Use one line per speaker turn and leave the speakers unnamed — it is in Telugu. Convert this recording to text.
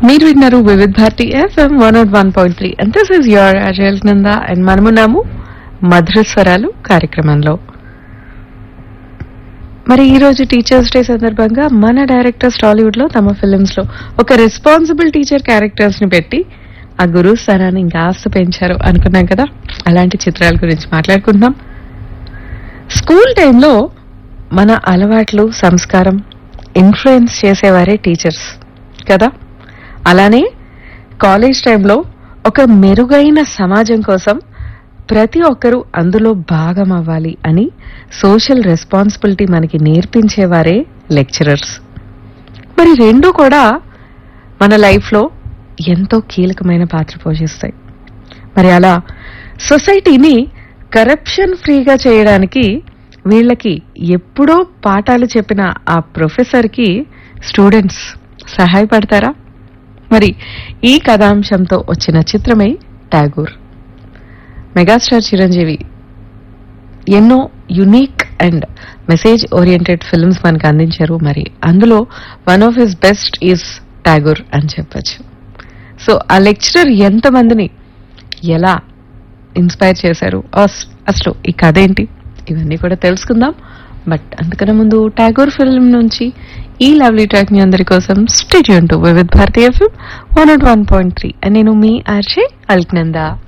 మీరు విన్నారు Vividh Bharati FM one not one point three and this is your Ajayal Nanda and మనమున్నాము మధురస్వరాలు కార్యక్రమంలో మరి ఈ రోజు టీచర్స్ డే సందర్భంగా మన డైరెక్టర్స్ టాలీవుడ్ లో తమ ఫిల్మ్స్ లో ఒక రెస్పాన్సిబుల్ టీచర్ క్యారెక్టర్స్ ని పెట్టి ఆ గురువు స్థానాన్ని ఇంకా ఆస్త పెంచారు అనుకున్నాం కదా అలాంటి చిత్రాల గురించి మాట్లాడుకుంటున్నాం స్కూల్ టైంలో మన అలవాట్లు సంస్కారం ఇన్ఫ్లుయెన్స్ చేసేవారే టీచర్స్ కదా అలానే కాలేజ్ టైంలో ఒక మెరుగైన సమాజం కోసం ప్రతి ఒక్కరూ అందులో భాగం అవ్వాలి అని సోషల్ రెస్పాన్సిబిలిటీ మనకి నేర్పించేవారే లెక్చరర్స్ మరి రెండు కూడా మన లైఫ్లో ఎంతో కీలకమైన పాత్ర పోషిస్తాయి మరి అలా సొసైటీని కరప్షన్ ఫ్రీగా చేయడానికి వీళ్ళకి ఎప్పుడో పాఠాలు చెప్పిన ఆ ప్రొఫెసర్కి స్టూడెంట్స్ సహాయపడతారా మరి ఈ కథాంశంతో వచ్చిన చిత్రమే టాగూర్ మెగాస్టార్ చిరంజీవి ఎన్నో unique and message oriented films మనకు అందించారు మరి అందులో one of his best is Tagore అని చెప్పొచ్చు సో ఆ లెక్చరర్ ఎంతమందిని ఎలా ఇన్స్పైర్ చేశారు అస్- అసలు ఈ కథ ఏంటి ఇవన్నీ కూడా తెలుసుకుందాం బట్ అందుకనే ముందు టాగోర్ ఫిల్మ్ నుంచి ఈ లవ్లీ ట్రాక్ మీ అందరి కోసం stay tuned to Vividh Bharatiya FM one not one point three నేను మీ ఆర్జే అల్క్నందా